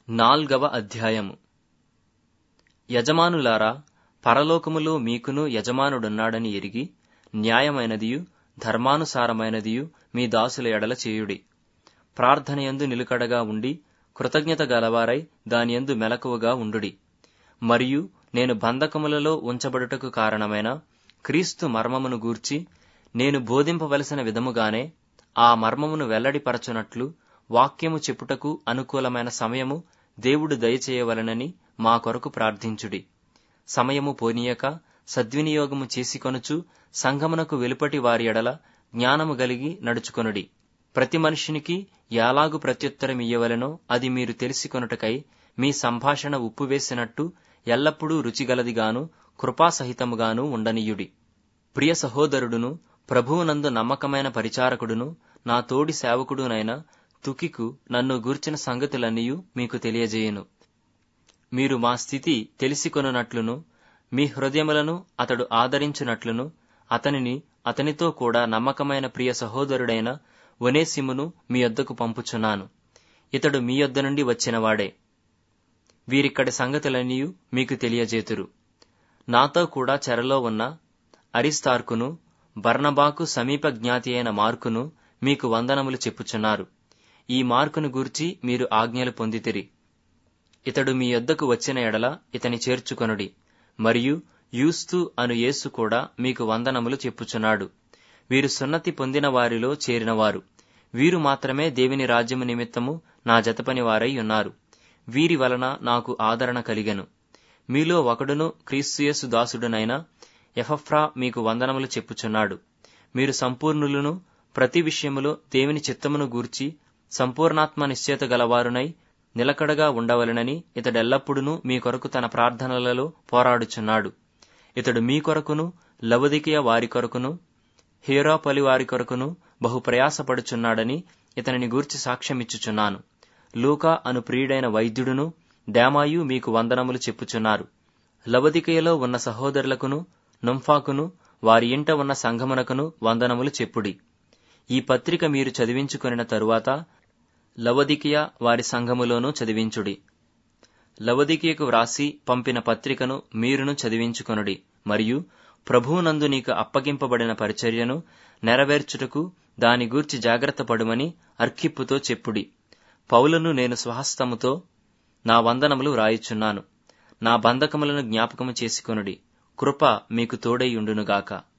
నాల్గవ అధ్యాయము యజమానులారా పరలోకములో మీకును యజమానుడున్నాడని ఎరిగి న్యాయమైనదియు ధర్మానుసారమైనదియు మీ దాసుల ఎడల చేయుడి ప్రార్థనయందు నిలుకడగా ఉండి కృతజ్ఞత గలవారై దానియందు మెలకువగా ఉండుడి మరియు నేను బంధకములలో ఉంచబడుటకు కారణమైన క్రీస్తు మర్మమును గూర్చి నేను బోధింపవలసిన విధముగానే ఆ మర్మమును వెల్లడిపరచునట్లు వాక్యము చెప్పుటకు అనుకూలమైన సమయము దేవుడు దయచేయవలనని మా కొరకు ప్రార్థించుడి సమయము పోనీయక సద్వినియోగము చేసికొనుచు సంఘమునకు వెలుపటి వారి ఎడల జ్ఞానము గలిగి నడుచుకొనుడి ప్రతి మనుషునికి యాలాగు ప్రత్యుత్తరమియ్యవలెనో అది మీరు తెలిసికొనుటకై మీ సంభాషణ ఉప్పు వేసినట్టు ఎల్లప్పుడూ రుచిగలదిగాను కృపాసహితముగాను ఉండనీయుడి ప్రియ సహోదరుడును ప్రభువునందు నమ్మకమైన పరిచారకుడును నా తోడి సేవకుడునైన తుకికు నన్ను గూర్చిన సంగతులన్నీయు మీకు తెలియజేయును మీరు మా స్థితి తెలిసికొనున్నట్లును మీ హృదయములను అతడు ఆదరించునట్లును అతనిని అతనితో కూడా నమ్మకమైన ప్రియ సహోదరుడైన ఒనేసిమును మీ యొద్దకు పంపుచున్నాను ఇతడు మీ యొద్ద నుండి వచ్చినవాడే వీరిక్కడి సంగతులన్నీయు మీకు తెలియజేతురు నాతో కూడా చెరలో ఉన్న అరిస్తార్కును బర్నబాకు సమీప జ్ఞాతి అయిన మార్కును మీకు వందనములు చెప్పుచున్నారు ఈ మార్కును గూర్చి మీరు ఆజ్ఞలు పొందితిరి ఇతడు మీ యొద్దకు వచ్చిన ఎడల ఇతని చేర్చుకొనుడి మరియు యూస్తు అను యేసు కూడా మీకు వందనములు చెప్పుచున్నాడు వీరు సున్నతి పొందిన వారిలో చేరినవారు వీరు మాత్రమే దేవుని రాజ్యము నిమిత్తము నా జతపని వారై ఉన్నారు వీరి వలన నాకు ఆదరణ కలిగెను మీలో ఒకడును క్రీస్తుయేసు దాసుడునైన ఎఫఫ్రా మీకు వందనములు చెప్పుచున్నాడు మీరు సంపూర్ణులను ప్రతి విషయములో దేవుని చిత్తమును గూర్చి సంపూర్ణాత్మ నిశ్చేత గలవారునై నిలకడగా ఉండవలెనని ఇతడెల్లప్పుడూ మీ కొరకు తన ప్రార్థనలలో పోరాడుచున్నాడు ఇతడు మీ కొరకును లవదికియ వారి కొరకును హీరాపలి వారి కొరకును బహు ప్రయాసపడుచున్నాడని ఇతనిని గూర్చి సాక్ష్యమిచ్చుచున్నాను లూకా అను ప్రియుడైన వైద్యుడును డేమాయు మీకు వందనములు చెప్పుచున్నారు లవదికయలో ఉన్న సహోదరులకును నుంఫాకును వారి ఇంట ఉన్న సంఘమునకును వందనములు చెప్పుడి ఈ పత్రిక మీరు చదివించుకొనిన తరువాత లవదికియ వారి సంఘములోనూ చదివించుడి లవదికియకు వ్రాసి పంపిన పత్రికను మీరును చదివించుకొనుడి మరియు ప్రభువునందు నీకు అప్పగింపబడిన పరిచర్యను నెరవేర్చుటకు దాని గూర్చి జాగ్రత్త పడుమని అర్ఖిప్పుతో చెప్పుడి పౌలను నేను స్వహస్తముతో నా వందనములు వ్రాయిచున్నాను నా బంధకములను జ్ఞాపకము చేసుకొనుడి కృప మీకు తోడై ఉండునుగాక